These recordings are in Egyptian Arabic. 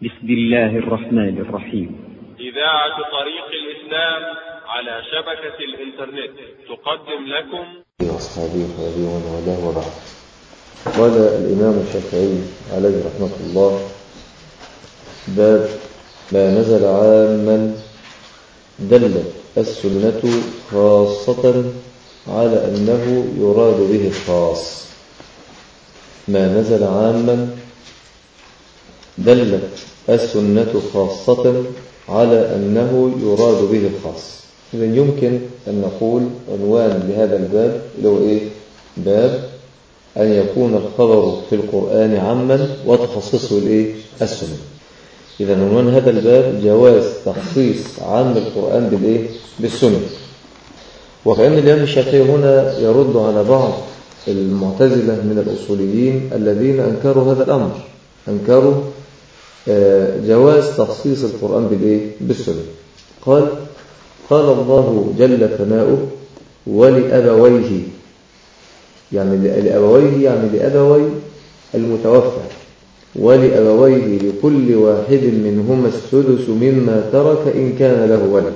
بسم الله الرحمن الرحيم إذاعة طريق الإسلام على شبكة الإنترنت تقدم لكم وأصحابه وأبي ومن والاه وبعد قال الإمام الشافعي عليه رحمة الله باب ما نزل عاما دلت السنة خاصة على أنه يراد به الخاص ما نزل عاما دلت السنة خاصة على أنه يراد به الخاص إذا يمكن أن نقول عنوان لهذا الباب اللي هو إيه؟ باب أن يكون الخبر في القرآن عاما وتخصصه الإيه؟ السنة إذا عنوان هذا الباب جواز تخصيص عام القرآن بالإيه؟ بالسنة وكأن الإمام الشافعي هنا يرد على بعض المعتزلة من الأصوليين الذين أنكروا هذا الأمر أنكروا جواز تخصيص القرآن بالإيه؟ بالسنة قال قال الله جل ثناؤه ولأبويه يعني لأبويه يعني لأبوي المتوفى ولأبويه لكل واحد منهما السدس مما ترك إن كان له ولد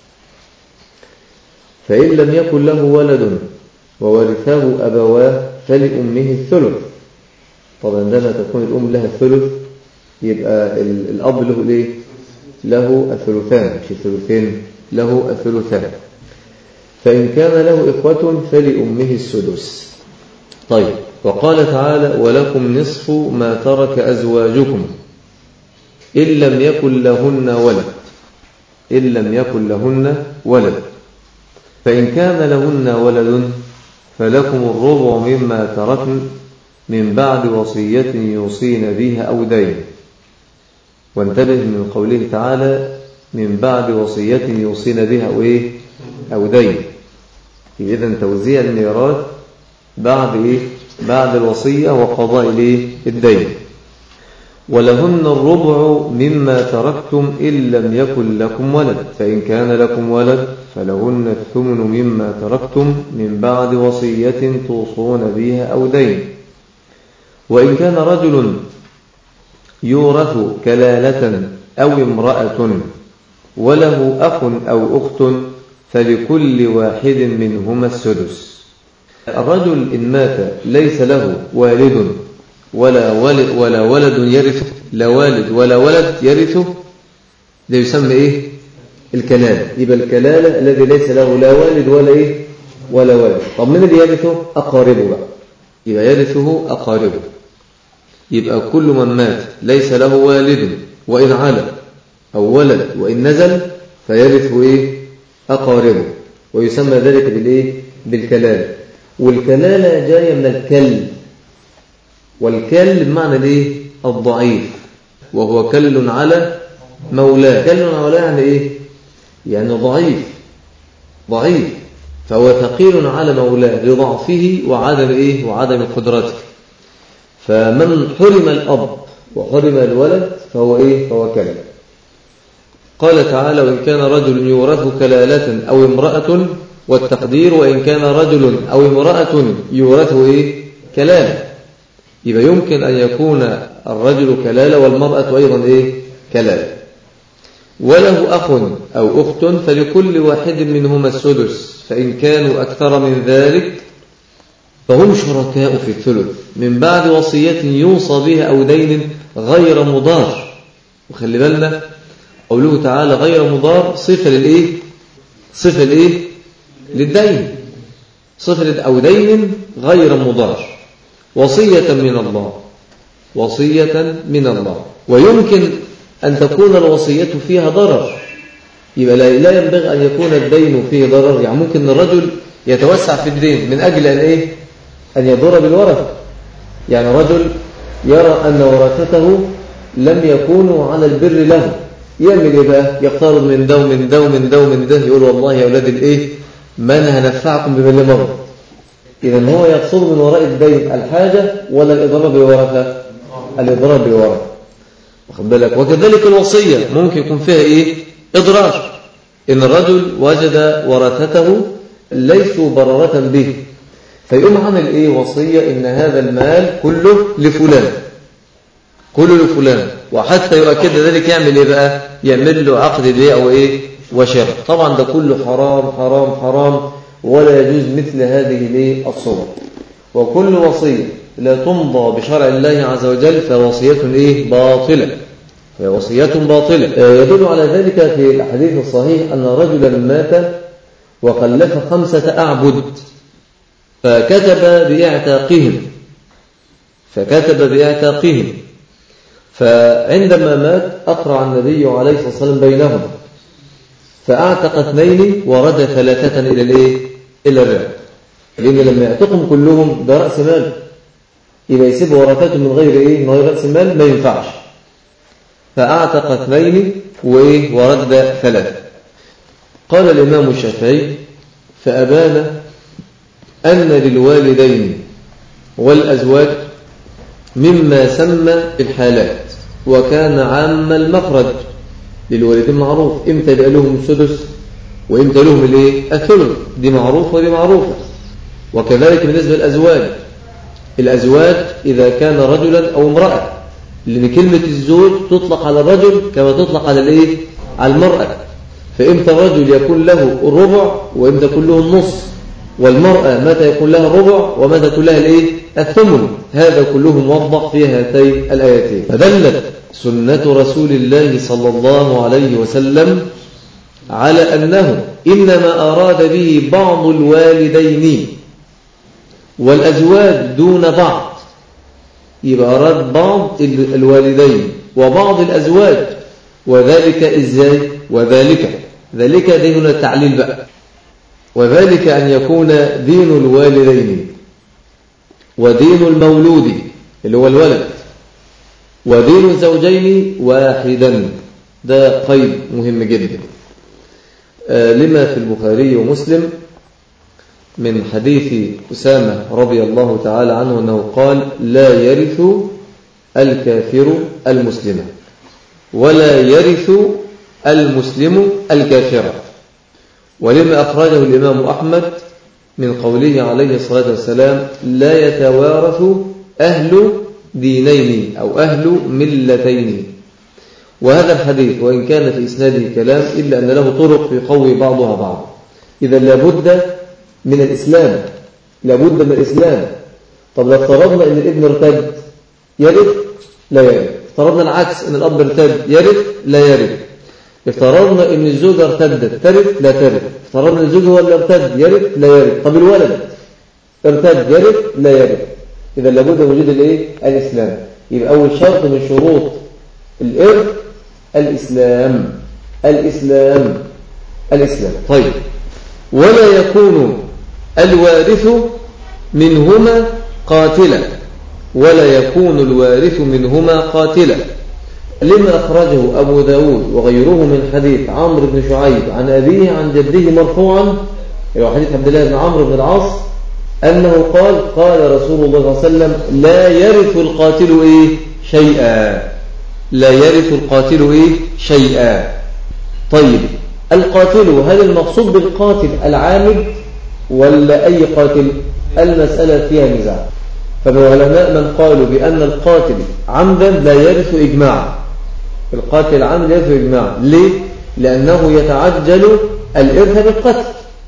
فإن لم يكن له ولد وورثه أبواه فلأمه الثلث طبعا عندما تكون الأم لها الثلث يبقى الأب له ليه له الثلثان مش الثلثين له الثلثان فإن كان له إخوة فلأمه السدس طيب وقال تعالى ولكم نصف ما ترك أزواجكم إن لم يكن لهن ولد إن لم يكن لهن ولد فإن كان لهن ولد فلكم الربع مما تركن من بعد وصية يوصين بها أو دين وانتبه من قوله تعالى من بعد وصية يوصين بها أو إيه أو دين إذا توزيع الميراث بعد إيه بعد الوصية وقضاء إيه الدين ولهن الربع مما تركتم إن لم يكن لكم ولد فإن كان لكم ولد فلهن الثمن مما تركتم من بعد وصية توصون بها أو دين وإن كان رجل يورث كلالة أو امرأة وله أخ أو أخت فلكل واحد منهما السدس الرجل إن مات ليس له والد ولا ولد ولا ولد يرثه لا والد ولا ولد يرثه ده يسمى إيه الكلالة يبقى الكلالة الذي ليس له لا والد ولا إيه ولا ولد طب من اللي يرثه أقاربه بقى يبقى يرثه أقاربه يبقى كل من مات ليس له والد وإن على أو ولد وإن نزل فيرثه إيه أقاربه ويسمى ذلك بالإيه بالكلالة والكلالة جاية من الكل والكل بمعنى الإيه الضعيف وهو كل على مولاه كل على مولاه يعني إيه يعني ضعيف ضعيف فهو ثقيل على مولاه لضعفه وعدم إيه وعدم قدرته فمن حرم الأب وحرم الولد فهو إيه فهو كلب قال تعالى وإن كان رجل يورث كلالة أو امرأة والتقدير وإن كان رجل أو امرأة يورث إيه كلالة يبقى يمكن أن يكون الرجل كلالة والمرأة أيضا إيه كلالة وله أخ أو أخت فلكل واحد منهما السدس فإن كانوا أكثر من ذلك فهم شركاء في الثلث من بعد وصية يوصى بها أو دين غير مضار وخلي بالنا قوله تعالى غير مضار صفة للإيه صفة للإيه للدين صفة أو دين غير مضار وصية من الله وصية من الله ويمكن أن تكون الوصية فيها ضرر يبقى لا ينبغي أن يكون الدين فيه ضرر يعني ممكن الرجل يتوسع في الدين من أجل أن إيه أن يضر بالورثة يعني رجل يرى أن ورثته لم يكونوا على البر له يعمل إيه بقى يقترض من ده ومن ده ومن ده ومن ده يقول والله يا أولاد الإيه ما أنا هنفعكم بملي مرة إذا هو يقصد من وراء الدين الحاجة ولا الإضرار بالورثة الإضرار بالورثة واخد بالك وكذلك الوصية ممكن يكون فيها إيه إضرار إن الرجل وجد ورثته ليسوا بررة به فيقوم عمل إيه وصية إن هذا المال كله لفلان كله لفلان وحتى يؤكد ذلك يعمل ايه بقى يعمل له عقد بيع وايه وشراء طبعا ده كله حرام حرام حرام ولا يجوز مثل هذه الايه الصور وكل وصيه لا تمضى بشرع الله عز وجل فوصيه ايه باطله هي وصيه باطله آه، يدل على ذلك في الحديث الصحيح ان رجلا مات وخلف خمسه اعبد فكتب باعتاقهم فكتب باعتاقهم فعندما مات أقرع النبي عليه الصلاة والسلام بينهم فأعتق اثنين ورد ثلاثة إلى الإيه؟ إلى الرعب لأن لما يعتقهم كلهم ده رأس مال يبقى يسيب ورثته من غير إيه؟ من غير رأس مال ما ينفعش فأعتق اثنين وإيه؟ ورد ثلاثة قال الإمام الشافعي فأبان أن للوالدين والأزواج مما سمى الحالات وكان عام المخرج للوالدين معروف امتى يبقى لهم السدس وامتى لهم الايه الثلث دي معروفه ودي معروفه وكذلك بالنسبه للازواج الازواج اذا كان رجلا او امراه لان كلمه الزوج تطلق على الرجل كما تطلق على الايه على المراه فامتى الرجل يكون له الربع وامتى يكون له النص والمراه متى يكون لها الربع ومتى يكون لها الايه الثمن هذا كله موضح في هاتين الايتين فدلت سنة رسول الله صلى الله عليه وسلم على أنه إنما أراد به بعض الوالدين والأزواج دون بعض يبقى أراد بعض الوالدين وبعض الأزواج وذلك إزاي وذلك ذلك دين التعليل بقى وذلك أن يكون دين الوالدين ودين المولود اللي هو الولد ودين الزوجين واحدا ده قيد مهم جدا آه لما في البخاري ومسلم من حديث أسامة رضي الله تعالى عنه أنه قال لا يرث الكافر المسلم ولا يرث المسلم الكافر ولما أخرجه الإمام أحمد من قوله عليه الصلاة والسلام لا يتوارث أهل دينين أو أهل ملتين وهذا الحديث وإن كان في إسناده كلام إلا أن له طرق يقوي بعضها بعضا إذا لابد من الإسلام لابد من الإسلام طب لو افترضنا أن الابن ارتد يرث لا يرث افترضنا العكس أن الأب ارتد يرث لا يرث افترضنا أن الزوجة ارتدت ترث لا ترث افترضنا أن الزوج هو اللي ارتد يرث لا يرث طب الولد ارتد يرث لا يرث إذا لابد من وجود الايه الإسلام يبقى أول شرط من شروط الإرث الإسلام الإسلام الإسلام طيب ولا يكون الوارث منهما قاتلا ولا يكون الوارث منهما قاتلا لما أخرجه أبو داود وغيره من حديث عمرو بن شعيب عن أبيه عن جده مرفوعا إلى حديث عبد الله بن عمرو بن العاص أنه قال قال رسول الله صلى الله عليه وسلم لا يرث القاتل إيه شيئا لا يرث القاتل إيه شيئا طيب القاتل هل المقصود بالقاتل العامد ولا أي قاتل المسألة فيها نزاع فالعلماء من قالوا بأن القاتل عمدا لا يرث إجماعا القاتل العمد يرث إجماعا ليه؟ لأنه يتعجل الإرث بالقتل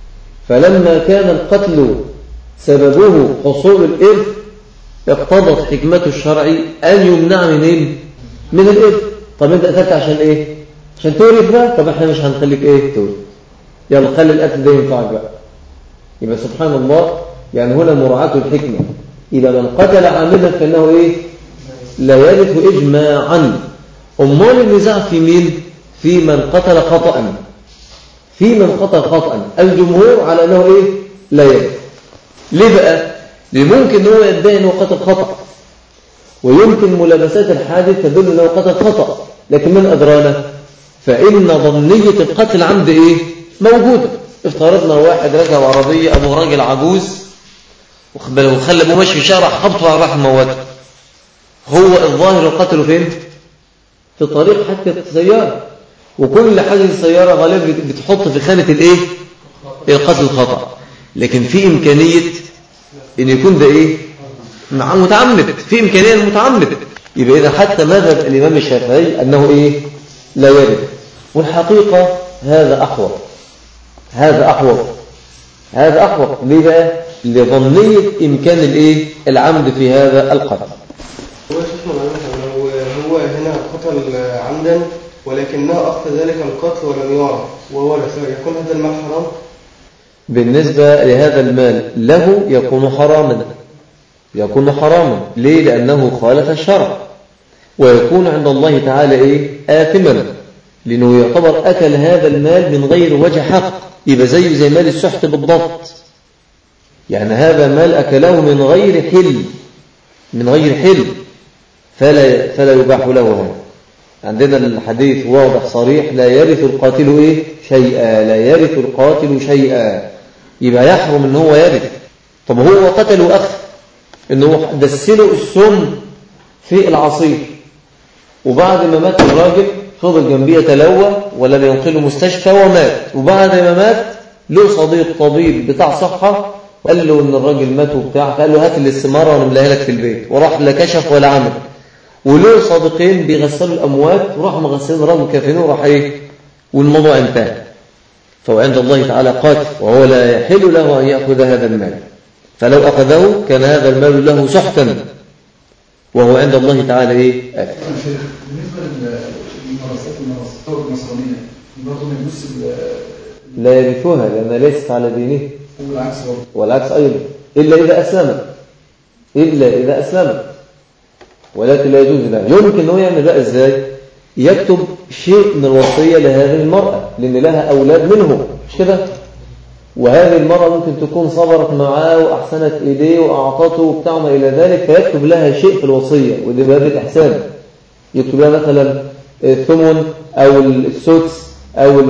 فلما كان القتل سببه حصول الإرث اقتضت حكمة الشرع أن يمنع من إيه؟ من الإرث طب أنت قتلت عشان إيه؟ عشان تورث بقى طب إحنا مش هنخليك إيه تورث يلا خلي القتل ده ينفعك بقى يبقى سبحان الله يعني هنا مراعاة الحكمة إذا من قتل عامدا فإنه إيه؟ لا يرث إجماعا أمال النزاع في مين؟ في من قتل خطأ في من قتل خطأ الجمهور على أنه إيه؟ لا يرث ليه بقى؟ ليه ممكن هو يدعي أنه قتل خطأ ويمكن ملابسات الحادث تدل أنه قتل خطأ لكن من أدرانا فإن ظنية القتل عمد إيه؟ موجودة افترضنا واحد ركب عربية أبو راجل عجوز وخلى أبوه ماشي في شارع خبطه على راح موته هو الظاهر القتل فين؟ في طريق حتى السيارة وكل حاجة السيارة غالبا بتحط في خانة الإيه؟ القتل الخطأ لكن في إمكانية إن يكون ده إيه مع متعمد في إمكانية المتعمد يبقى إذا حتى مذهب الإمام الشافعي أنه إيه لا يرث والحقيقة هذا أحوط هذا أحوط هذا أحوط ليه بقى لظنية إمكان الإيه العمد في هذا القتل هو شيخنا معلش لو هو هنا قتل عمدا ولكنه أخذ ذلك القتل ولم يعرف وورث يكون هذا المال حرام؟ بالنسبة لهذا المال له يكون حراما يكون حراما ليه لأنه خالف الشرع ويكون عند الله تعالى إيه آثما لأنه يعتبر أكل هذا المال من غير وجه حق يبقى زيه زي مال السحت بالضبط يعني هذا مال أكله من غير حل من غير حل فلا, فلا يباح له هذا عندنا الحديث واضح صريح لا يرث القاتل إيه؟ شيئا لا يرث القاتل شيئا يبقى يحرم ان هو يرث طب هو قتل وأخذ ان هو دسله السم في العصير وبعد ما مات الراجل فضل جنبيه يتلوى ولم ينقله مستشفى ومات وبعد ما مات له صديق طبيب بتاع صحة قال له ان الراجل مات وبتاع فقال له هات لي السمارة وانا ملاها لك في البيت وراح لا كشف ولا عمل وله صادقين بيغسلوا الأموات وراحوا مغسلين رغم كافرين وراح إيه والموضوع انتهى فهو عند الله تعالى قاتل وهو لا يحل له أن يأخذ هذا المال فلو أخذه كان هذا المال له سحتا وهو عند الله تعالى إيه آثم بالنسبة للمنصات المنصات النصرانية برضه ما يجوز لا يرثها لأنها ليست على دينه والعكس برضه والعكس أيضا إلا إذا أسلمت إلا إذا أسلمت ولكن لا يجوز له يمكن أنه يعمل بقى إزاي يكتب شيء من الوصية لهذه المرأة لأن لها أولاد منه مش كده وهذه المرأة ممكن تكون صبرت معاه وأحسنت إيديه وأعطته وبتاع ما إلى ذلك فيكتب لها شيء في الوصية ودي باب الإحسان يكتب لها مثلا الثمن أو السدس أو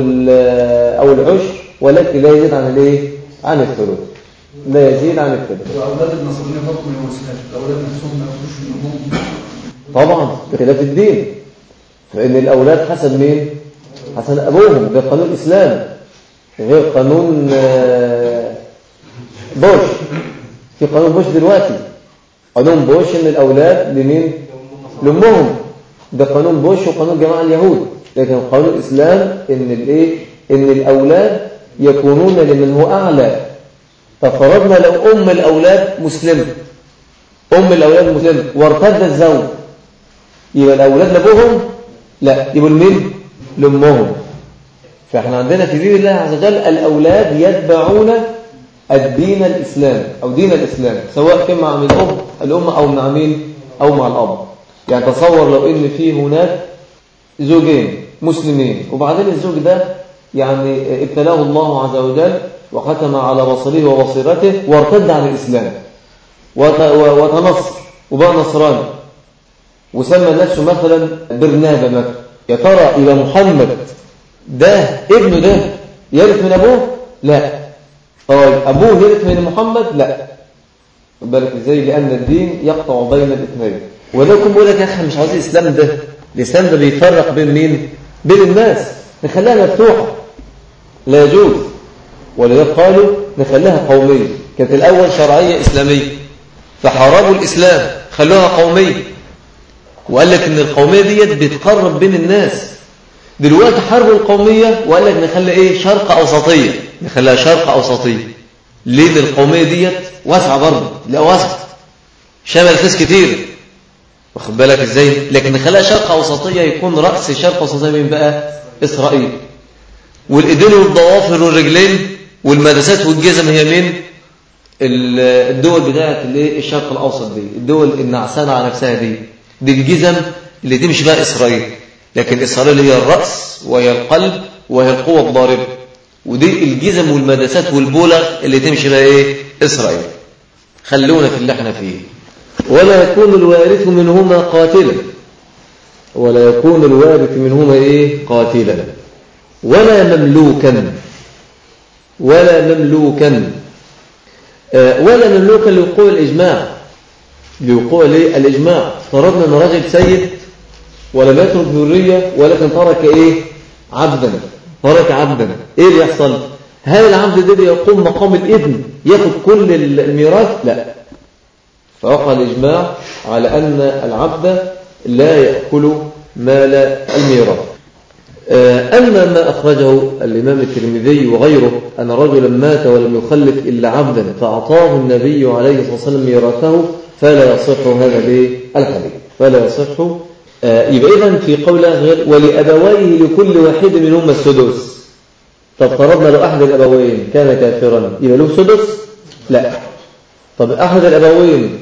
أو العشر ولكن لا يزيد عن الإيه؟ عن الثلث لا يزيد عن الثلث وأولاد النصرانية برضه ما يورثوهاش الأولاد نفسهم ما ياخدوش من أمهم طبعا بخلاف الدين فإن الأولاد حسب مين؟ حسب أبوهم ده قانون الإسلام غير قانون آه، بوش في قانون بوش دلوقتي قانون بوش إن الأولاد لمين؟ لأمهم ده قانون بوش وقانون جماعة اليهود لكن قانون الإسلام إن الإيه؟ إن الأولاد يكونون لمن هو أعلى ففرضنا لو أم الأولاد مسلمة أم الأولاد مسلمة وارتد الزوج يبقى الأولاد لأبوهم لا يبقوا لمين لأمهم فإحنا عندنا في دين الله عز وجل الأولاد يتبعون الدين الإسلام أو دين الإسلام سواء كان مع من الأم الأم أو مع مين أو مع الأب يعني تصور لو إن في هناك زوجين مسلمين وبعدين الزوج ده يعني ابتلاه الله عز وجل وختم على بصره وبصيرته وارتد عن الإسلام وتنصر وبقى نصراني وسمى نفسه مثلا برنابة مثلا يا ترى إلى محمد ده ابنه ده يرث من أبوه لا طيب أبوه يرث من محمد لا بالك ازاي لأن الدين يقطع بين الاثنين ولكن بقول لك يا أخي مش عاوز الإسلام ده الإسلام ده بيفرق بين مين بين الناس نخليها مفتوحة لا يجوز ولذلك قالوا نخليها قومية كانت الأول شرعية إسلامية فحاربوا الإسلام خلوها قومية وقال لك ان القومية ديت بتقرب بين الناس دلوقتي حرب القومية وقال لك نخلي ايه شرق اوسطية نخليها شرق اوسطية ليه القومية ديت واسعة برضه لا واسعة شمل ناس كتير واخد بالك ازاي لكن نخليها شرق اوسطية يكون رأس شرق اوسطية مين بقى اسرائيل والايدين والضوافر والرجلين والمدرسات والجزم هي مين الدول بتاعت الايه الشرق الاوسط دي الدول النعسانه على نفسها دي دي الجزم اللي تمشي بها إسرائيل لكن إسرائيل هي الرأس وهي القلب وهي القوة الضاربة ودي الجزم والمدسات والبولغ اللي تمشي بها إيه إسرائيل خلونا في اللي احنا فيه ولا يكون الوارث منهما قاتلا ولا يكون الوارث منهما إيه قاتلا ولا مملوكا ولا مملوكا آه ولا مملوكا لوقوع الإجماع لوقوع ليه الإجماع فرضنا أن رجل سيد ولم يترك ذرية ولكن ترك إيه عبدا ترك عبدا إيه اللي يحصل هل العبد ده يقوم مقام الابن ياخد كل الميراث لا فوقع الإجماع على أن العبد لا يأكل مال الميراث آه، أما ما أخرجه الإمام الترمذي وغيره أن رجلا مات ولم يخلف إلا عبدا فأعطاه النبي عليه الصلاة والسلام ميراثه فلا يصح هذا الحديث فلا يصح آه، يبقى إذن في قول غير ولأبويه لكل واحد منهما السدس طب فرضنا لو أحد الأبوين كان كافرا يبقى له سدس لا طب أحد الأبوين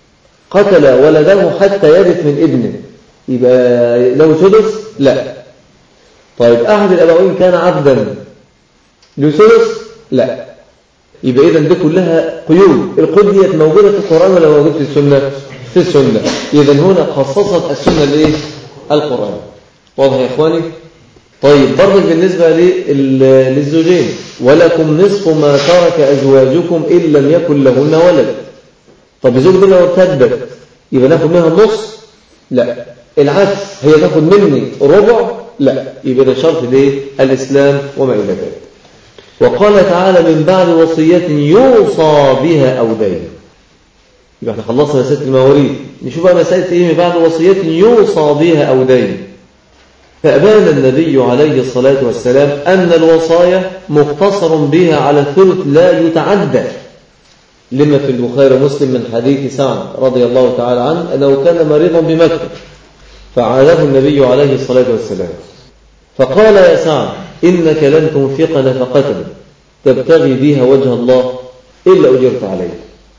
قتل ولده حتى يرث من ابنه يبقى له سدس لا طيب أحد الأبوين كان عبدا له سدس لا يبقى إذا دي كلها قيود القيود دي موجودة في القرآن ولا موجودة في السنة في السنة إذا هنا خصصت السنة لإيه القرآن واضح يا إخواني طيب برضك بالنسبة للزوجين ولكم نصف ما ترك أزواجكم إن لم يكن لهن ولد طب الزوج دي لو ارتدت يبقى ناخد منها النص لا العكس هي تاخد مني ربع لا يبقى ده شرط ليه الإسلام وما إلى ذلك وقال تعالى من بعد وصية يوصى بها أو دين يبقى احنا خلصنا مسألة المواريث نشوف بقى مسألة ايه من بعد وصية يوصى بها أو دين فأبان النبي عليه الصلاة والسلام أن الوصايا مقتصر بها على الثلث لا يتعدى لما في البخاري ومسلم من حديث سعد رضي الله تعالى عنه أنه كان مريضا بمكة فعاده النبي عليه الصلاة والسلام فقال يا سعد إنك لن تنفق نفقة تبتغي بها وجه الله إلا أجرت عليه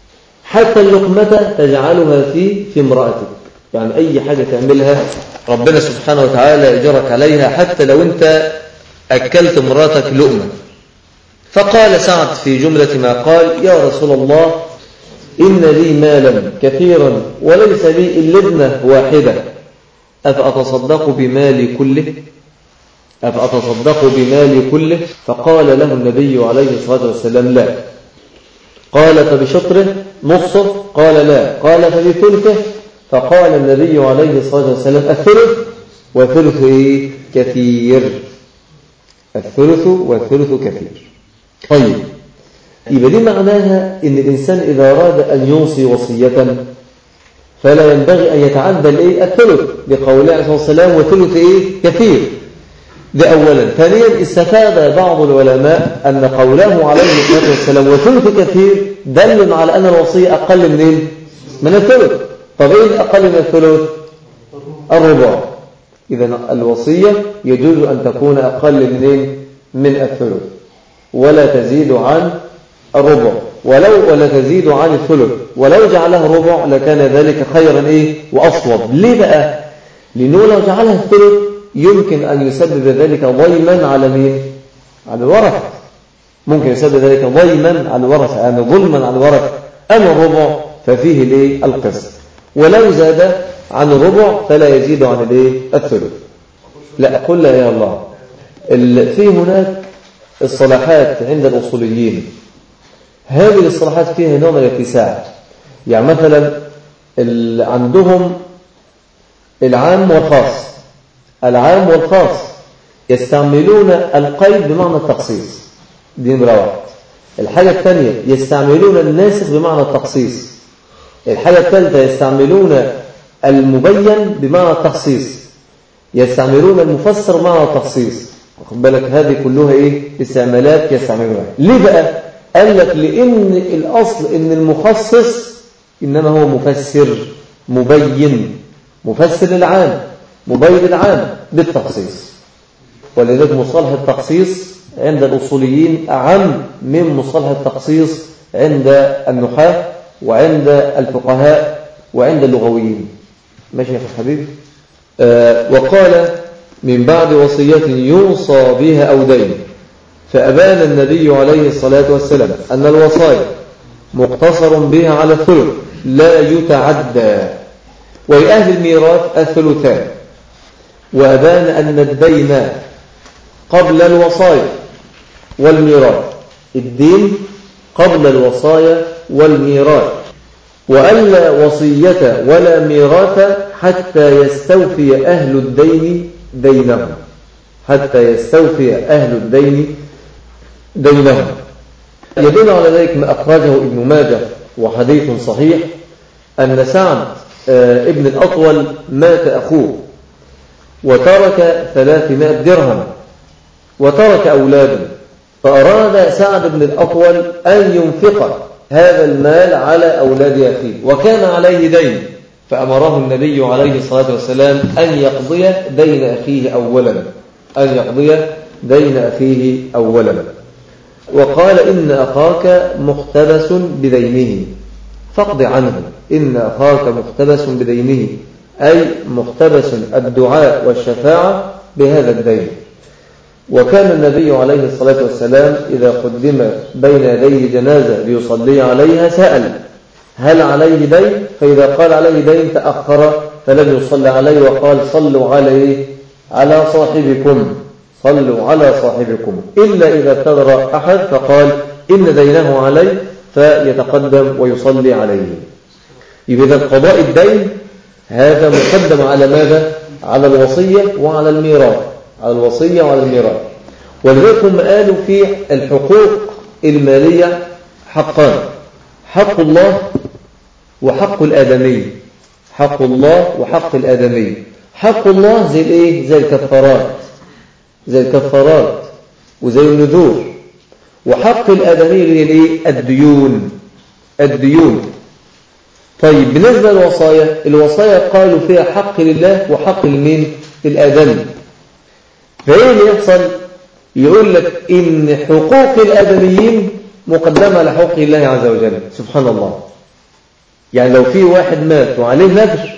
حتى اللقمة تجعلها في في امرأتك يعني أي حاجة تعملها ربنا سبحانه وتعالى يجرك عليها حتى لو أنت أكلت مراتك لقمة فقال سعد في جملة ما قال يا رسول الله إن لي مالا كثيرا وليس لي إلا ابنة واحدة أفأتصدق بمالي كله أفأتصدق بمالي كله فقال له النبي عليه الصلاة والسلام لا قال فبشطره نصه قال لا قال فبثلثه فقال النبي عليه الصلاة والسلام الثلث وثلث إيه؟ كثير الثلث والثلث كثير طيب يبقى دي معناها ان الانسان اذا اراد ان يوصي وصيه فلا ينبغي ان يتعدى الايه الثلث لقوله عليه الصلاه والسلام وثلث ايه كثير ده اولا ثانيا استفاد بعض العلماء ان قوله عليه الصلاه والسلام وثلث كثير دل على ان الوصيه اقل من ايه من الثلث طب ايه الاقل من الثلث الربع اذا الوصيه يجوز ان تكون اقل من ايه من الثلث ولا تزيد عن الربع ولو ولا تزيد عن الثلث ولو جعلها ربع لكان ذلك خيرا ايه واصوب ليه بقى لانه لو جعلها الثلث يمكن ان يسبب ذلك ضيما على مين على الورثه ممكن يسبب ذلك ضيما على الورثه يعني ظلما على الورثه اما الربع ففيه الايه القسط ولو زاد عن الربع فلا يزيد عن الايه الثلث لا قل يا الله في هناك الصلاحات عند الأصوليين هذه الصلاحات فيها نوع من الاتساع يعني مثلا عندهم العام والخاص العام والخاص يستعملون القيد بمعنى التخصيص دي نمرة واحد الحاجة الثانية يستعملون الناسخ بمعنى التخصيص الحاجة الثالثة يستعملون المبين بمعنى التخصيص يستعملون المفسر بمعنى التخصيص واخد بالك هذه كلها ايه استعمالات يستعملونها ليه بقى قال لك لان الاصل ان المخصص انما هو مفسر مبين مفسر العام مبين العام بالتخصيص ولذلك مصطلح التخصيص عند الاصوليين اعم من مصطلح التخصيص عند النحاة وعند الفقهاء وعند اللغويين ماشي يا حبيبي آه وقال من بعد وصية يوصى بها أو دين فأبان النبي عليه الصلاة والسلام أن الوصايا مقتصر بها على الثلث لا يتعدى ولأهل الميراث الثلثان وأبان أن الدين قبل الوصايا والميراث الدين قبل الوصايا والميراث وألا وصية ولا ميراث حتى يستوفي أهل الدين دينهم حتى يستوفي أهل الدين دينهم يدل على ذلك ما أخرجه ابن ماجه وحديث صحيح أن سعد آه، ابن الأطول مات أخوه وترك ثلاثمائة درهم وترك أولاده فأراد سعد بن الأطول أن ينفق هذا المال على أولاد أخيه وكان عليه دين فأمره النبي عليه الصلاة والسلام أن يقضي دين أخيه أولا أن يقضي دين أخيه أولا وقال إن أخاك مقتبس بدينه فاقض عنه إن أخاك مقتبس بدينه أي مقتبس الدعاء والشفاعة بهذا الدين وكان النبي عليه الصلاة والسلام إذا قدم بين يدي جنازة ليصلي عليها سأل هل عليه دين فإذا قال عليه دين تأخر فلم يصلي عليه وقال صلوا عليه على صاحبكم صلوا على صاحبكم إلا إذا اعتذر أحد فقال إن دينه عليه فيتقدم ويصلي عليه إذا قضاء الدين هذا مقدم على ماذا؟ على الوصية وعلى الميراث على الوصية وعلى الميراث ولذلك هم قالوا في الحقوق المالية حقان حق الله وحق الآدمي حق الله وحق الآدمي حق الله زي الايه زي الكفارات زي الكفارات وزي النذور وحق الآدمي اللي هي الايه الديون الديون طيب بالنسبة للوصايا الوصايا قالوا فيها حق لله وحق لمين الآدمي فايه اللي يحصل يقول لك ان حقوق الآدميين مقدمة على حقوق الله عز وجل سبحان الله يعني لو في واحد مات وعليه نذر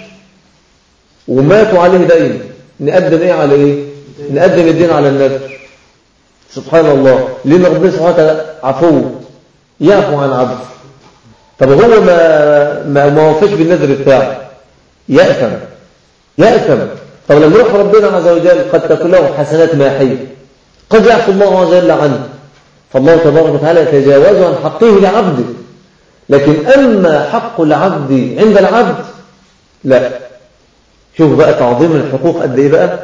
ومات وعليه دين نقدم ايه على ايه نقدم الدين على النذر سبحان الله لان ربنا سبحانه وتعالى عفو يعفو عن عبد طب هو ما ما ما وفاش بالنذر بتاعه يأثم يأثم طب لما يروح ربنا عز وجل قد تكون له حسنات ماحية قد يعفو الله عز وجل عنه فالله تبارك وتعالى يتجاوز عن حقه لعبده لكن أما حق العبد عند العبد لا شوف بقى تعظيم الحقوق قد إيه بقى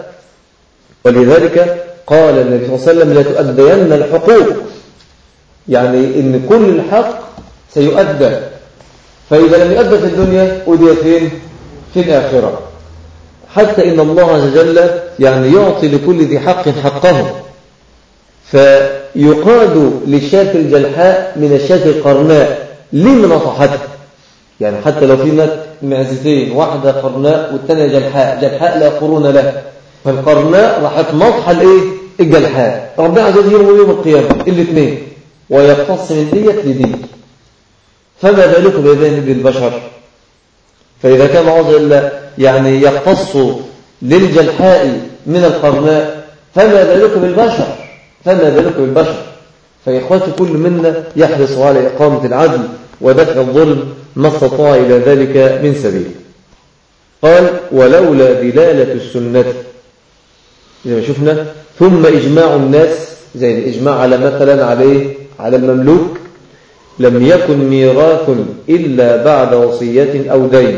ولذلك قال النبي صلى الله عليه وسلم لا تؤدين الحقوق يعني إن كل الحق سيؤدى فإذا لم يؤدى في الدنيا أدي فين في الآخرة حتى إن الله عز وجل يعني يعطي لكل ذي حق حقه فيقاد للشاة الجلحاء من الشاة القرناء لمن نصحته يعني حتى لو في معزتين واحدة قرناء والثانية جلحاء جلحاء لا قرون له فالقرناء راحت نصح الايه الجلحاء ربنا عز وجل يوم يوم القيامة الاثنين ويقتص من دية لدية فما بالك بذين بالبشر فإذا كان عز يعني يقتص للجلحاء من القرناء فما بالك بالبشر فما بالك بالبشر فإخواتي كل منا يحرص على إقامة العدل ودفع الظلم ما استطاع إلى ذلك من سبيل قال ولولا دلالة السنة زي ما شفنا ثم إجماع الناس زي الإجماع على مثلا عليه على المملوك لم يكن ميراث إلا بعد وصية أو دين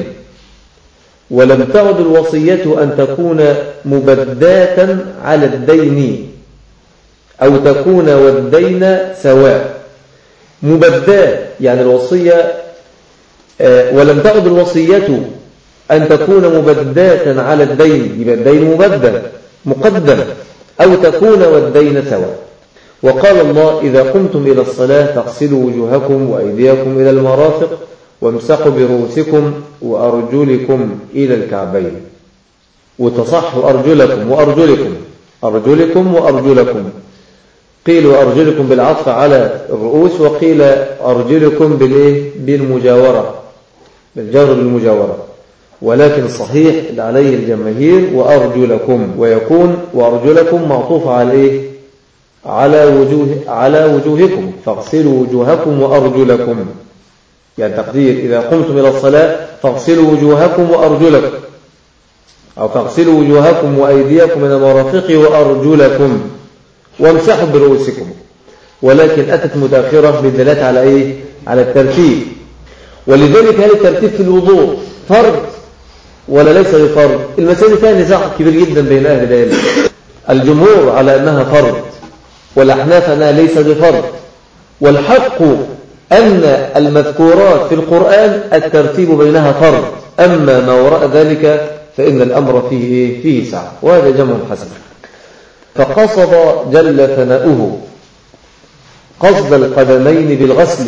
ولم تعد الوصية أن تكون مبداة على الدين أو تكون والدين سواء مبداة يعني الوصية ولم تعد الوصية أن تكون مبداة على الدين يبقى الدين مبدل مقدم أو تكون والدين سواء وقال الله إذا قمتم إلى الصلاة فاغسلوا وجوهكم وأيديكم إلى المرافق وامسحوا برؤوسكم وأرجلكم إلى الكعبين وتصحوا أرجلكم وأرجلكم أرجلكم وأرجلكم قيل وأرجلكم بالعطف على الرؤوس وقيل أرجلكم بالإيه؟ بالمجاورة بالجار بالمجاورة ولكن الصحيح عليه الجماهير وأرجلكم ويكون وأرجلكم معطوف على إيه؟ على وجوه على وجوهكم فاغسلوا وجوهكم وأرجلكم يعني تقدير إذا قمتم إلى الصلاة فاغسلوا وجوهكم وأرجلكم أو فاغسلوا وجوهكم وأيديكم من المرافق وأرجلكم وامسحوا برؤوسكم ولكن أتت متأخرة بالدلالة على إيه؟ على الترتيب ولذلك هل الترتيب في الوضوء فرض ولا ليس بفرض المسألة فيها نزاع كبير جدا بين أهل العلم الجمهور على أنها فرض والأحناف أنها ليس بفرض والحق أن المذكورات في القرآن الترتيب بينها فرض أما ما وراء ذلك فإن الأمر فيه إيه؟ فيه سعة وهذا جمع حسن فقصد جل ثناؤه قصد القدمين بالغسل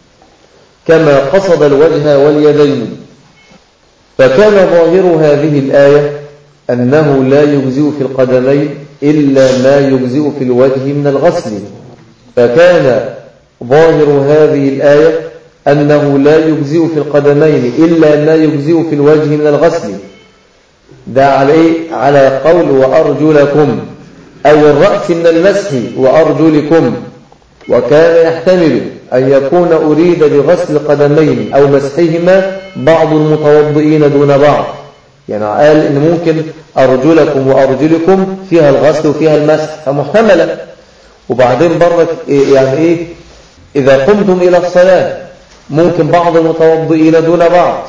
كما قصد الوجه واليدين فكان ظاهر هذه الآية أنه لا يجزئ في القدمين إلا ما يجزئ في الوجه من الغسل فكان ظاهر هذه الآية أنه لا يجزئ في القدمين إلا ما يجزئ في الوجه من الغسل ده على إيه؟ على قول وأرجلكم أو الرأس من المسح وأرجلكم وكان يحتمل أن يكون أريد بغسل القدمين أو مسحهما بعض المتوضئين دون بعض يعني قال إن ممكن أرجلكم وأرجلكم فيها الغسل وفيها المسح فمحتملة وبعدين برضك يعني إيه إذا قمتم إلى الصلاة ممكن بعض المتوضئين دون بعض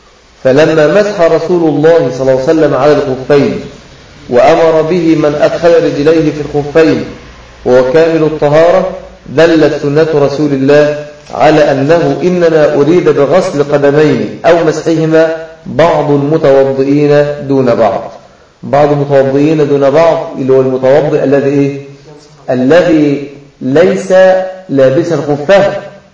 فلما مسح رسول الله صلى الله عليه وسلم على الخفين وأمر به من أدخل رجليه في الخفين وهو كامل الطهارة دلت سنة رسول الله على أنه إنما أريد بغسل قدمين أو مسحهما بعض المتوضئين دون بعض بعض المتوضئين دون بعض اللي هو المتوضئ الذي إيه؟ الذي ليس لابسا خفاه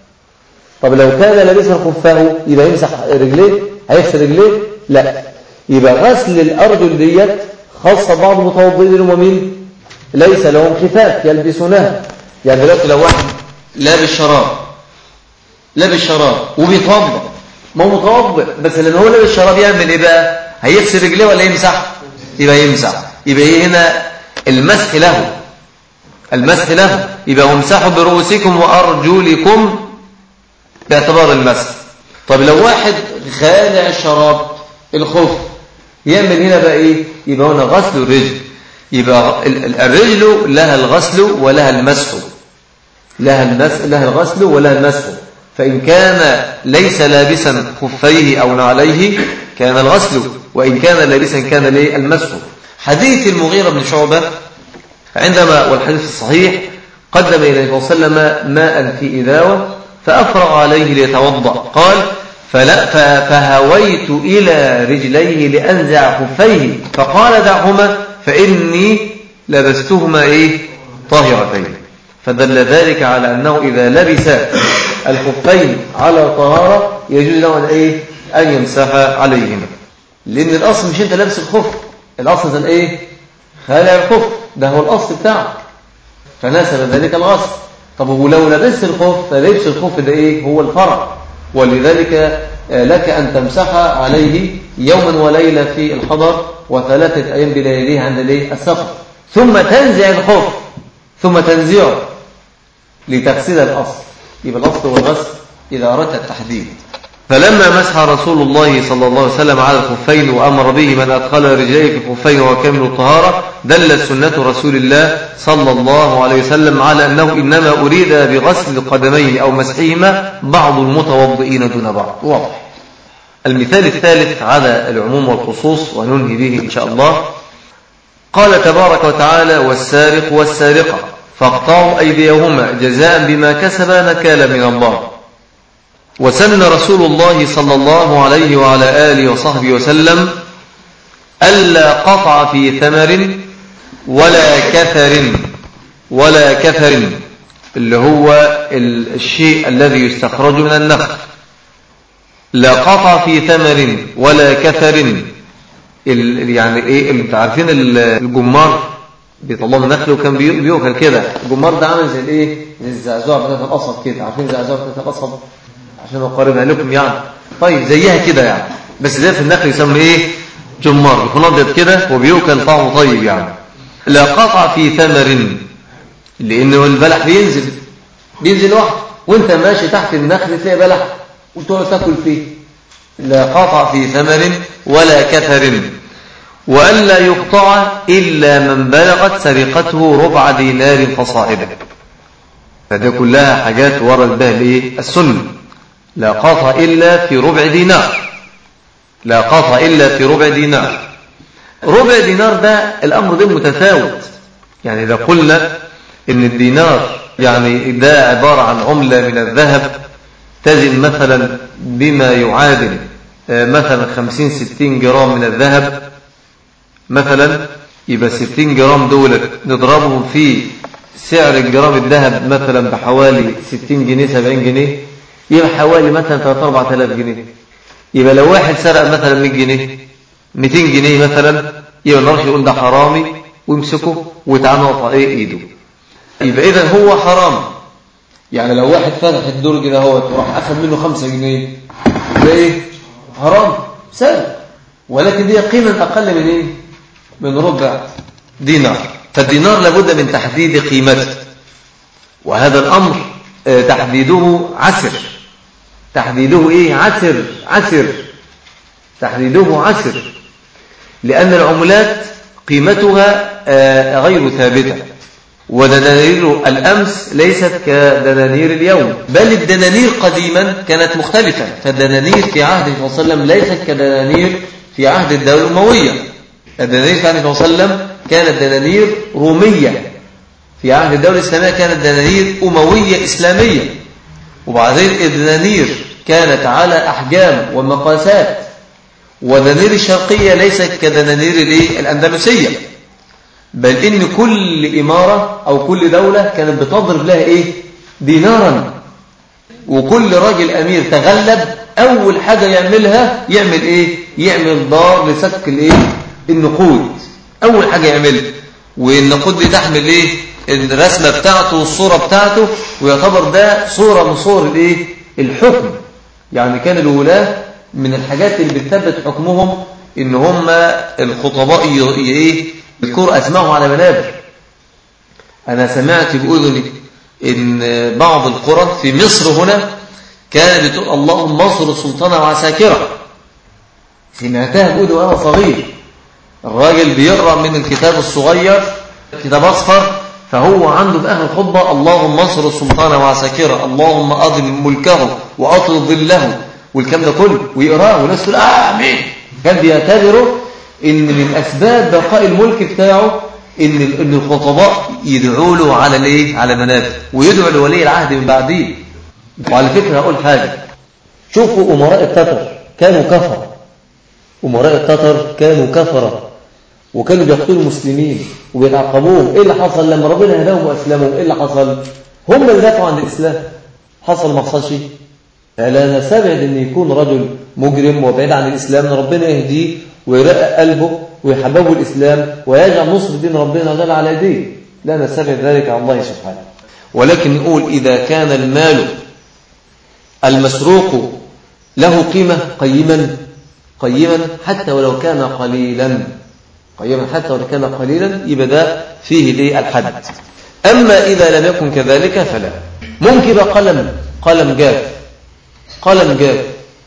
طب لو كان لابسا خفاه يبقى يمسح رجليه هيغسل رجليه لا يبقى غسل الأرجل ديت خاصة بعض المتوضئين اللي هم مين ليس لهم خفاف يلبسونها يعني دلوقتي لو واحد لابس شراب لابس شراب وبيتوضا ما هو متوضئ بس لما هو لابس شراب يعمل ايه بقى هيغسل رجليه ولا يمسح يبقى يمسح يبقى ايه هنا المسح له المسح له يبقى وامسحوا برؤوسكم وارجلكم باعتبار المسح طب لو واحد خالع الشراب الخف يعمل هنا بقى ايه يبقى هنا غسل الرجل يبقى الرجل لها الغسل ولها المسح لها المس لها الغسل ولها المسح فإن كان ليس لابسا خفيه أو نعليه كان الغسل وإن كان لابسا كان ليه المسح حديث المغيرة بن شعبة عندما والحديث الصحيح قدم إلى النبي صلى الله عليه وسلم ماء في إذاوة فأفرغ عليه ليتوضأ قال فلا فهويت إلى رجليه لأنزع خفيه فقال دعهما فإني لبستهما إيه طاهرتين فدل ذلك على أنه إذا لبس الخفين على طهارة يجوز له أن, إيه؟ أن يمسح عليهما لأن الأصل مش أنت لابس الخف الأصل ده إيه خالع الخف ده هو الأصل بتاعه فناسب ذلك الغسل طب ولو لبست الخف فلبس الخف ده إيه هو الفرع ولذلك لك أن تمسح عليه يوما وليلة في الحضر وثلاثة أيام بلياليه عند السفر ثم تنزع الخف ثم تنزعه لتغسل الأصل يبقى الأصل هو الغسل إذا أردت التحديد فلما مسح رسول الله صلى الله عليه وسلم على الخفين وأمر به من أدخل رجليه في الخفين وكمل الطهارة دلت سنة رسول الله صلى الله عليه وسلم على أنه إنما أريد بغسل القدمين أو مسحهما بعض المتوضئين دون بعض واضح المثال الثالث على العموم والخصوص وننهي به إن شاء الله قال تبارك وتعالى والسارق والسارقة فاقطعوا أيديهما جزاء بما كسبا نكالا من الله وسن رسول الله صلى الله عليه وعلى آله وصحبه وسلم ألا قطع في ثمر ولا كثر ولا كثر اللي هو الشيء الذي يستخرج من النخل لا قطع في ثمر ولا كثر يعني ايه انتوا عارفين الجمار بيطلعوا من النخل وكان بيؤكل كده الجمار ده عامل زي الايه زي الزعزوع بتاعت القصب كده عارفين الزعزوع بتاعت القصب عشان اقارنها لكم يعني طيب زيها كده يعني بس ده في النخل يسمى ايه جمار يكون ابيض كده وبيؤكل طعمه طيب يعني لا قطع في ثمر لانه البلح بينزل بينزل لوحده وانت ماشي تحت النخل تلاقي بلح وتقعد تاكل فيه لا قطع في ثمر ولا كثر وألا يقطع إلا من بلغت سرقته ربع دينار فصاعدا فده كلها حاجات ورد بها الايه السنة لا قطع إلا في ربع دينار لا قطع إلا في ربع دينار ربع دينار ده الأمر ده متفاوت يعني إذا قلنا إن الدينار يعني ده عبارة عن عملة من الذهب تزن مثلا بما يعادل آه، مثلا 50 60 جرام من الذهب مثلا يبقى 60 جرام دول نضربهم في سعر الجرام الذهب مثلا بحوالي 60 جنيه 70 جنيه يبقى حوالي مثلا 3 4000 جنيه يبقى لو واحد سرق مثلا 100 جنيه 200 جنيه مثلا يبقى نروح يقول ده حرامي ويمسكه ويتعامل على ايه ايده يبقى اذا هو حرام يعني لو واحد فتح الدرج ده هو وراح اخذ منه 5 جنيه ده ايه حرام سرق ولكن دي قيمه اقل من ايه من ربع دينار فالدينار لابد من تحديد قيمته وهذا الامر آه، تحديده عسر تحديده ايه عسر عسر تحديده عسر لأن العملات قيمتها آه، غير ثابتة ودنانير الأمس ليست كدنانير اليوم بل الدنانير قديما كانت مختلفة فالدنانير في عهد النبي صلى الله عليه وسلم ليست كدنانير في عهد الدولة الأموية الدنانير في عهد النبي صلى الله عليه وسلم كانت دنانير رومية في عهد الدولة الإسلامية كانت دنانير أموية إسلامية وبعدين الدنانير كانت على أحجام ومقاسات ودنانير الشرقية ليست كدنانير الايه الأندلسية بل إن كل إمارة أو كل دولة كانت بتضرب لها إيه دينارا وكل راجل أمير تغلب أول حاجة يعملها يعمل إيه يعمل دار لسك الإيه النقود أول حاجة يعملها والنقود دي تحمل إيه الرسمة بتاعته والصورة بتاعته ويعتبر ده صورة من صور الإيه الحكم يعني كان الولاة من الحاجات اللي بتثبت حكمهم ان هم الخطباء ي- ي- ايه يذكروا اسمائهم على منابر انا سمعت باذني ان بعض القرى في مصر هنا كانت بتقول اللهم انصر السلطان وعساكره سمعتها بأذني وانا صغير الراجل بيقرا من الكتاب الصغير كتاب اصفر فهو عنده في اخر الخطبه اللهم انصر السلطان وعساكره اللهم اضم ملكه واطل ظله والكلام ده كله ويقراه والناس تقول اه امين كان بيعتبروا ان من اسباب بقاء الملك بتاعه ان ان الخطباء يدعوا له على الايه على المنابر ويدعوا لولي العهد من بعديه وعلى فكره هقول حاجه شوفوا امراء التتر كانوا كفره امراء التتر كانوا كفره وكانوا بيقتلوا المسلمين وبيتعقبوهم ايه اللي حصل لما ربنا هداهم واسلموا ايه اللي حصل هم اللي دافعوا عن الاسلام حصل ما حصلش لا نستبعد ان يكون رجل مجرم وبعيد عن الاسلام ان ربنا يهديه ويرقق قلبه ويحببه الاسلام ويجعل نصر دين ربنا جل على يديه لا نستبعد ذلك عن الله سبحانه ولكن نقول اذا كان المال المسروق له قيمه قيما قيما حتى ولو كان قليلا قيما حتى ولو كان قليلا يبقى ده فيه ليه الحد اما اذا لم يكن كذلك فلا ممكن يبقى قلم قلم جاف قلم جاف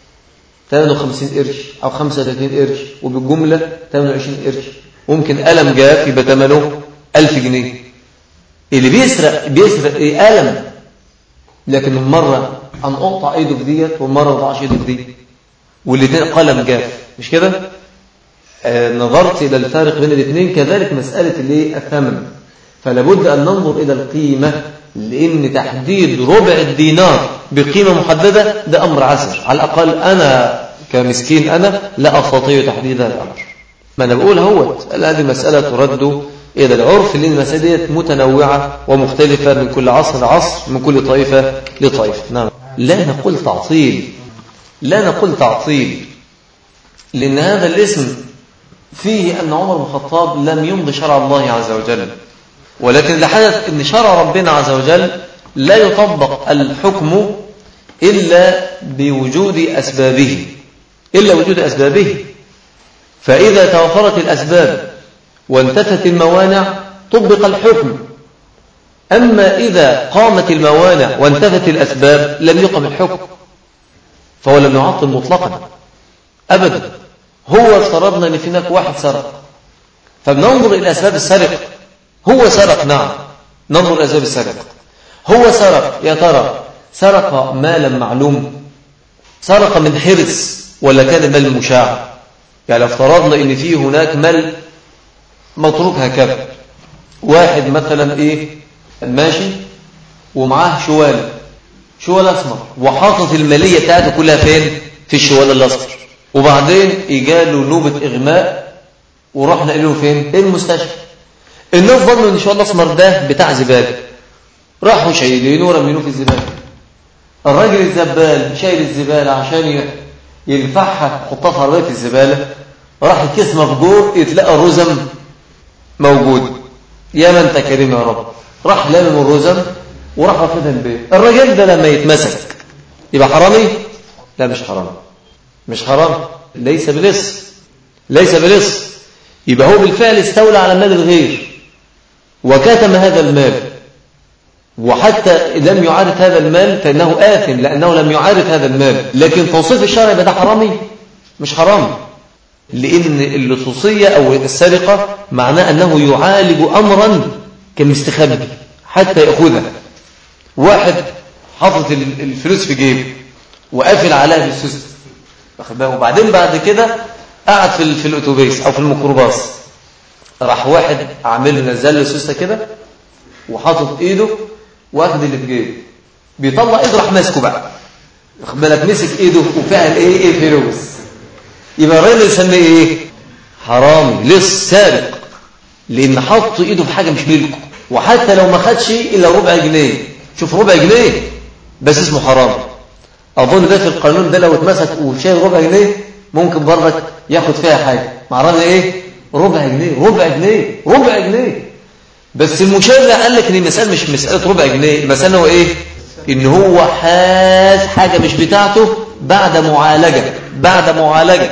58 قرش أو 35 قرش وبالجملة 28 قرش ممكن قلم جاف يبقى ثمنه 1000 جنيه اللي بيسرق بيسرق ايه قلم لكن مرة أن أقطع إيده في ديت ومرة ما أقطعش إيده في دي والاثنين قلم جاف مش كده؟ آه نظرت إلى الفارق بين الاثنين كذلك مسألة الايه الثمن فلابد أن ننظر إلى القيمة لأن تحديد ربع الدينار بقيمة محددة ده أمر عسر على الأقل أنا كمسكين أنا لا أستطيع تحديد هذا الأمر ما أنا بقول هوت هذه مسألة ترد إلى العرف لأن المسألة ديت متنوعة ومختلفة من كل عصر لعصر من كل طائفة لطائفة نعم لا نقول تعطيل لا نقول تعطيل لأن هذا الاسم فيه أن عمر بن الخطاب لم يمضي شرع الله عز وجل ولكن اللي حدث أن شرع ربنا عز وجل لا يطبق الحكم إلا بوجود أسبابه إلا وجود أسبابه فإذا توفرت الأسباب وانتفت الموانع طبق الحكم أما إذا قامت الموانع وانتفت الأسباب لم يقم الحكم فهو لم يعطل مطلقا أبدا هو افترضنا أن في هناك واحد سرق فبننظر إلى أسباب السرقة هو سرق نعم ننظر إلى أسباب السرقة هو سرق يا ترى سرق مالا معلوم سرق من حرص ولا كان المال مشاع يعني لو افترضنا ان في هناك مال متروك هكذا واحد مثلا ايه ماشي ومعاه شوال شوال اسمر وحاطط الماليه بتاعته كلها فين في الشوال الاصفر وبعدين اجاله نوبة إغماء ورحنا له فين؟ المستشفى الناس ظنوا ان شاء الله اسمر ده بتاع زبالة راحوا شايلينه ورمينه في الزبالة الراجل الزبال شايل الزبالة عشان ينفعها يحطها في عربية الزبالة راح الكيس مفجور يتلقى رزم موجود يا من انت كريم يا رب راح لامم الرزم وراح واخدها البيت الراجل ده لما يتمسك يبقى حرامي لا مش حرام مش حرام ليس بلص ليس بلص يبقى هو بالفعل استولى على مال الغير وكتم هذا المال وحتى لم يعارف هذا المال فإنه آثم لأنه لم يعارف هذا المال لكن توصيف الشرع يبقى ده حرامي مش حرام لأن اللصوصية أو السرقة معناه أنه يعالج أمرا كمستخبي حتى يأخذها واحد حاطط الفلوس في جيبه وقافل عليها بالسوست وبعدين بعد كده قعد في في الاتوبيس او في الميكروباص راح واحد عامل نزل له سوسته كده وحاطط ايده واخد اللي في جيبه بيطلع ايده راح ماسكه بقى واخد بالك مسك ايده وفعل ايه ايه فلوس يبقى الراجل يسميه ايه حرامي لص سارق لان حط ايده في حاجه مش ملكه وحتى لو ما خدش الا ربع جنيه شوف ربع جنيه بس اسمه حرام اظن ده في القانون ده لو اتمسك وشايل ربع جنيه ممكن برضك ياخد فيها حاجه معرفنا ايه ربع جنيه ربع جنيه ربع جنيه بس المشرع قال لك ان المساله مش مساله ربع جنيه المساله هو ايه ان هو حاز حاجه مش بتاعته بعد معالجه بعد معالجه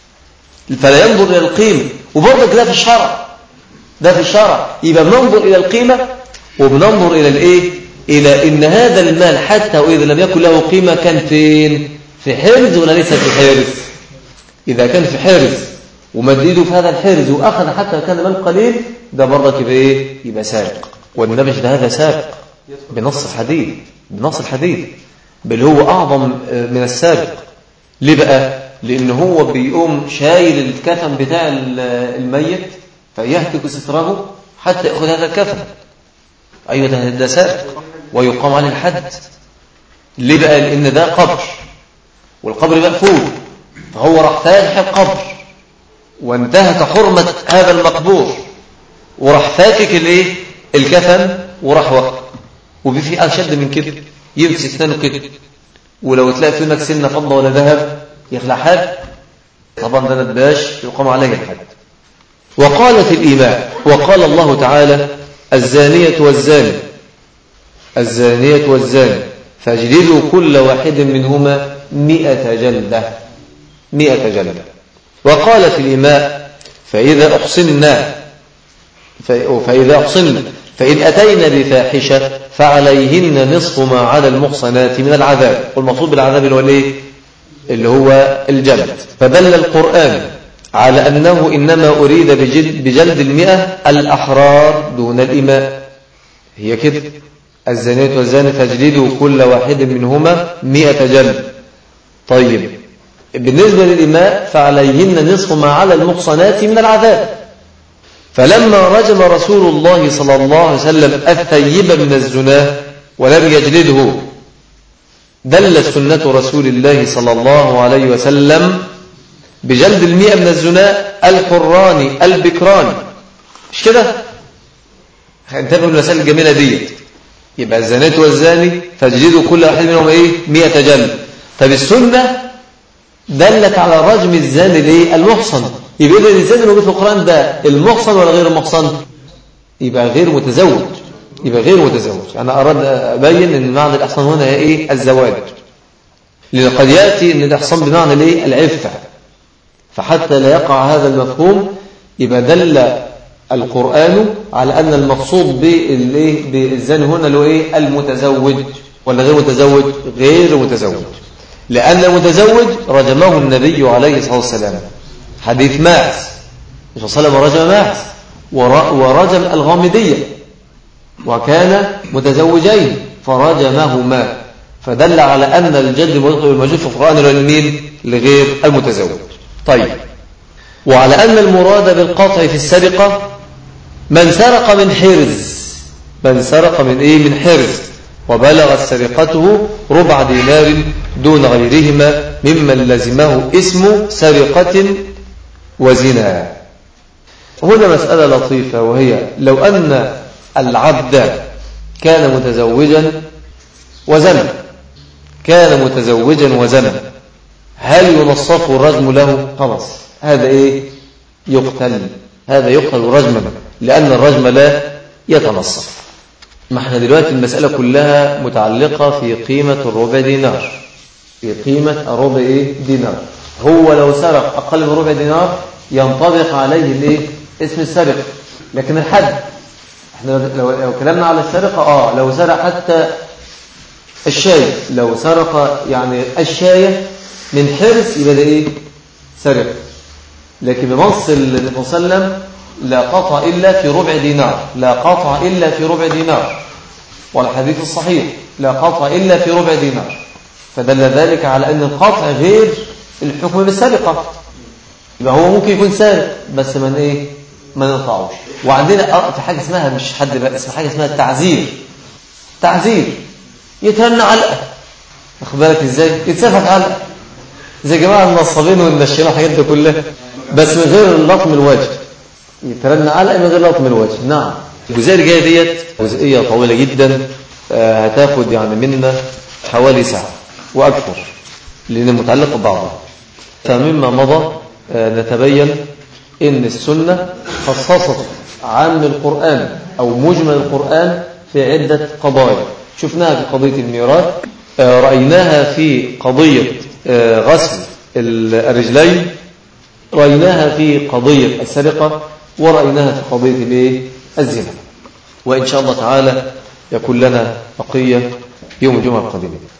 فلا ينظر الى القيمه وبرضك ده في الشرع ده في الشرع يبقى بننظر الى القيمه وبننظر الى الايه الى ان هذا المال حتى واذا لم يكن له قيمه كان فين في حرز ولا ليس في حرز إذا كان في حرز ومد ايده في هذا الحرز وأخذ حتى كان مال قليل ده برضك يبقى إيه؟ يبقى سارق والنبي ده هذا سارق بنص الحديث بنص الحديث بل هو أعظم من السارق ليه بقى؟ لأن هو بيقوم شايل الكفن بتاع الميت فيهتك ستره حتى يأخذ هذا الكفن أيوة ده, ده سارق ويقام عليه الحد ليه بقى؟ لأن ده قبر والقبر مقفول فهو راح فاتح القبر وانتهك حرمة هذا المقبور وراح فاكك الايه الكفن وراح وقت وفي اشد من كده يمسك اسنانه كده ولو تلاقي في هناك سنه فضه ولا ذهب يخلع حد طبعا ده ندباش يقام عليه الحد وقالت الإيماء وقال الله تعالى الزانية والزاني الزانية والزاني فاجلدوا كل واحد منهما مئة جلدة مئة جلدة وقالت الإماء فإذا أحصنا فإذا أحصن فإن أتينا بفاحشة فعليهن نصف ما على المحصنات من العذاب والمقصود بالعذاب اللي هو الايه اللي هو الجلد فدل القرآن على أنه إنما أريد بجلد, بجلد المئة الأحرار دون الإماء هي كده الزانية والزاني فاجلدوا كل واحد منهما مئة جلد طيب بالنسبة للإماء فعليهن نصف ما على المحصنات من العذاب فلما رجم رسول الله صلى الله عليه وسلم الثيب من الزنا ولم يجلده دل سنة رسول الله صلى الله عليه وسلم بجلد المئة من الزنا الحران البكران مش كده انتبهوا المسائل الجميلة دي يبقى الزانية والزاني فاجلدوا كل واحد منهم ايه مئة جلد طب السنة دلت على رجم الزاني ليه المحصن يبقى إذا الإنسان الموجود في القرآن ده المحصن ولا غير المحصن يبقى غير متزوج يبقى غير متزوج أنا أراد أبين أن معنى الإحصان هنا هي إيه الزواج لأن قد يأتي أن الإحصان بمعنى ليه العفة فحتى لا يقع هذا المفهوم يبقى دل القرآن على أن المقصود بالزاني هنا اللي هو إيه المتزوج ولا غير متزوج غير متزوج لأن المتزوج رجمه النبي عليه الصلاة والسلام حديث ماعز صلى الله عليه وسلم رجم ماعز ورجم الغامدية وكان متزوجين فرجمهما فدل على أن الجد الموجود في القرآن للمين لغير المتزوج طيب وعلى أن المراد بالقطع في السرقة من سرق من حرز من سرق من إيه من حرز وبلغت سرقته ربع دينار دون غيرهما ممن لزمه اسم سرقة وزنا هنا مسألة لطيفة وهي لو أن العبد كان متزوجا وزنى كان متزوجا وزنى هل ينصف الرجم له خلاص هذا ايه يقتل هذا يقتل رجما لأن الرجم لا يتنصف ما احنا دلوقتي المسألة كلها متعلقة في قيمة الربع دينار في قيمة الربع ايه دينار هو لو سرق أقل من ربع دينار ينطبق عليه الايه اسم السرقة لكن الحد احنا لو, لو كلامنا على السرقة اه لو سرق حتى الشاي لو سرق يعني الشاية من حرص يبقى ده ايه سرقة لكن بنص النبي صلى الله عليه وسلم لا قطع إلا في ربع دينار لا قطع إلا في ربع دينار والحديث الصحيح لا قطع إلا في ربع دينار فدل ذلك على أن القطع غير الحكم بالسرقة يبقى هو ممكن يكون سارق بس من ايه ما نقطعوش وعندنا في حاجة اسمها مش حد بقى اسمها حاجة اسمها التعزير تعزير يتهنى علقة واخد بالك ازاي يتسافك علقة زي جماعة النصابين والنشيرين الحاجات دي كلها بس من غير لطم الوجه يترن علقة من غير لطم الوجه نعم الجزئية اللي جاية ديت جزئية طويلة جدا آه، هتاخد يعني منا حوالي ساعة وأكثر لأن متعلقة ببعضها فمما مضى آه، نتبين إن السنة خصصت عام القرآن أو مجمل القرآن في عدة قضايا شفناها في قضية الميراث آه، رأيناها في قضية آه، غسل الرجلين رأيناها في قضية السرقة ورأيناها في قضية الايه الزنا وإن شاء الله تعالى يكون لنا بقية يوم الجمعة القادمة